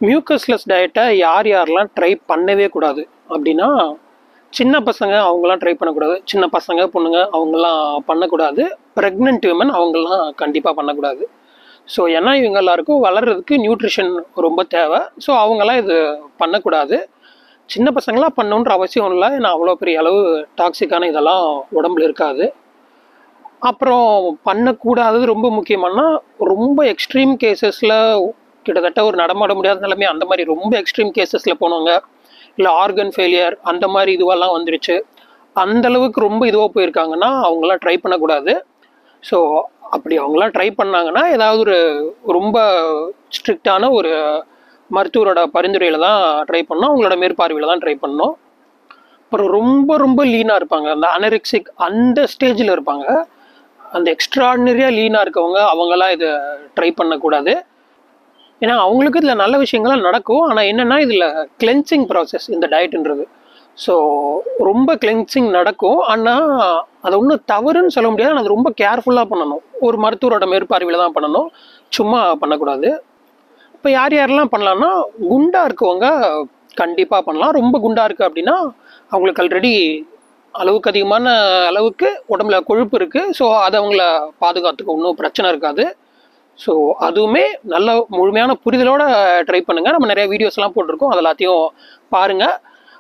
mucusless டயட்டை யார் யாரெல்லாம் ட்ரை பண்ணவே கூடாது அப்படின்னா சின்ன பசங்க அவங்களாம் ட்ரை பண்ணக்கூடாது சின்ன பசங்க பொண்ணுங்க அவங்களாம் பண்ணக்கூடாது ப்ரெக்னென்ட் விமன் அவங்களாம் கண்டிப்பாக பண்ணக்கூடாது ஸோ ஏன்னா இவங்க எல்லாருக்கும் வளர்கிறதுக்கு நியூட்ரிஷன் ரொம்ப தேவை ஸோ அவங்களாம் இது பண்ணக்கூடாது சின்ன பசங்களாம் பண்ணணுன்ற அவசியம் இல்லை ஏன்னா அவ்வளோ பெரிய அளவு டாக்ஸிக்கான இதெல்லாம் உடம்புல இருக்காது அப்புறம் பண்ணக்கூடாதது ரொம்ப முக்கியமானா ரொம்ப எக்ஸ்ட்ரீம் கேசஸில் கிட்டத்தட்ட ஒரு நடமாட முடியாத நிலைமை அந்த மாதிரி ரொம்ப எக்ஸ்ட்ரீம் கேசஸில் போனவங்க இல்லை ஆர்கன் ஃபெயிலியர் அந்த மாதிரி இதுவெல்லாம் வந்துருச்சு அந்த அளவுக்கு ரொம்ப இதுவாக போயிருக்காங்கன்னா அவங்களாம் ட்ரை பண்ணக்கூடாது ஸோ அப்படி அவங்களாம் ட்ரை பண்ணாங்கன்னா ஏதாவது ஒரு ரொம்ப ஸ்ட்ரிக்டான ஒரு மருத்துவரோட பரிந்துரையில் தான் ட்ரை பண்ணணும் அவங்களோட மேற்பார்வையில் தான் ட்ரை பண்ணணும் அப்புறம் ரொம்ப ரொம்ப லீனாக இருப்பாங்க அந்த அனரிக்சிக் அந்த ஸ்டேஜில் இருப்பாங்க அந்த எக்ஸ்ட்ராடினரியாக லீனாக இருக்கவங்க அவங்களாம் இதை ட்ரை பண்ணக்கூடாது ஏன்னா அவங்களுக்கு இதில் நல்ல விஷயங்கள்லாம் நடக்கும் ஆனால் என்னென்னா இதில் கிளென்சிங் ப்ராசஸ் இந்த டயட்டுன்றது ஸோ ரொம்ப கிளென்சிங் நடக்கும் ஆனால் அது ஒன்றும் தவறுன்னு சொல்ல முடியாது ஆனால் அது ரொம்ப கேர்ஃபுல்லாக பண்ணணும் ஒரு மருத்துவரோட மேற்பார்வையில் தான் பண்ணணும் சும்மா பண்ணக்கூடாது இப்போ யார் யாரெல்லாம் பண்ணலாம்னா குண்டாக இருக்கவங்க கண்டிப்பாக பண்ணலாம் ரொம்ப குண்டாக இருக்குது அப்படின்னா அவங்களுக்கு ஆல்ரெடி அளவுக்கு அதிகமான அளவுக்கு உடம்புல கொழுப்பு இருக்குது ஸோ அதை அவங்கள பாதுகாத்துக்க ஒன்றும் பிரச்சனை இருக்காது ஸோ அதுவுமே நல்ல முழுமையான புரிதலோட ட்ரை பண்ணுங்கள் நம்ம நிறைய வீடியோஸ்லாம் போட்டிருக்கோம் அது எல்லாத்தையும் பாருங்கள்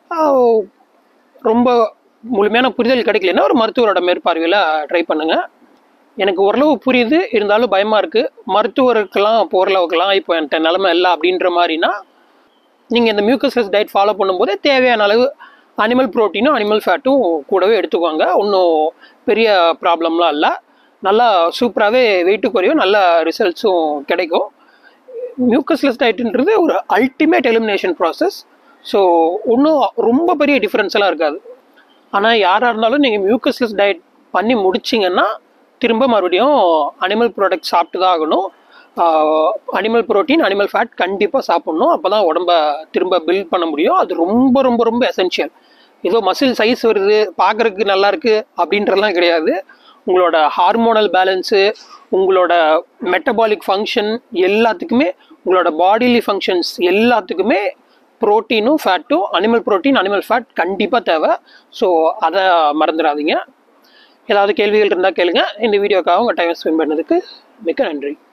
ரொம்ப முழுமையான புரிதல் கிடைக்கலன்னா ஒரு மருத்துவரோட மேற்பார்வையில் ட்ரை பண்ணுங்கள் எனக்கு ஓரளவு புரியுது இருந்தாலும் பயமாக இருக்குது மருத்துவருக்கெல்லாம் போகிற அளவுக்குலாம் இப்போ என்கிட்ட நிலமை இல்லை அப்படின்ற மாதிரினா நீங்கள் இந்த மியூக்கஸ்லெஸ் டயட் ஃபாலோ பண்ணும்போது தேவையான அளவு அனிமல் ப்ரோட்டீனும் அனிமல் ஃபேட்டும் கூடவே எடுத்துக்குவாங்க ஒன்றும் பெரிய ப்ராப்ளம்லாம் இல்லை நல்லா சூப்பராகவே வெயிட்டு குறையும் நல்ல ரிசல்ட்ஸும் கிடைக்கும் மியூக்கஸ்லெஸ் டயட்டுன்றது ஒரு அல்டிமேட் எலிமினேஷன் ப்ராசஸ் ஸோ ஒன்றும் ரொம்ப பெரிய டிஃப்ரென்ஸ் எல்லாம் இருக்காது ஆனால் யாராக இருந்தாலும் நீங்கள் மியூக்கஸ்லெஸ் டயட் பண்ணி முடிச்சிங்கன்னா திரும்ப மறுபடியும் அனிமல் ப்ராடக்ட் சாப்பிட்டு தான் ஆகணும் அனிமல் ப்ரோட்டீன் அனிமல் ஃபேட் கண்டிப்பாக சாப்பிட்ணும் அப்போ தான் உடம்ப திரும்ப பில்ட் பண்ண முடியும் அது ரொம்ப ரொம்ப ரொம்ப எசென்ஷியல் ஏதோ மசில் சைஸ் வருது பார்க்குறதுக்கு நல்லா இருக்குது அப்படின்றலாம் கிடையாது உங்களோட ஹார்மோனல் பேலன்ஸு உங்களோட மெட்டபாலிக் ஃபங்க்ஷன் எல்லாத்துக்குமே உங்களோட பாடிலி ஃபங்க்ஷன்ஸ் எல்லாத்துக்குமே ப்ரோட்டீனும் ஃபேட்டும் அனிமல் ப்ரோட்டீன் அனிமல் ஃபேட் கண்டிப்பாக தேவை ஸோ அதை மறந்துடாதீங்க ஏதாவது கேள்விகள் இருந்தால் கேளுங்க இந்த வீடியோக்காக உங்கள் டைம் ஸ்பெண்ட் பண்ணதுக்கு மிக்க நன்றி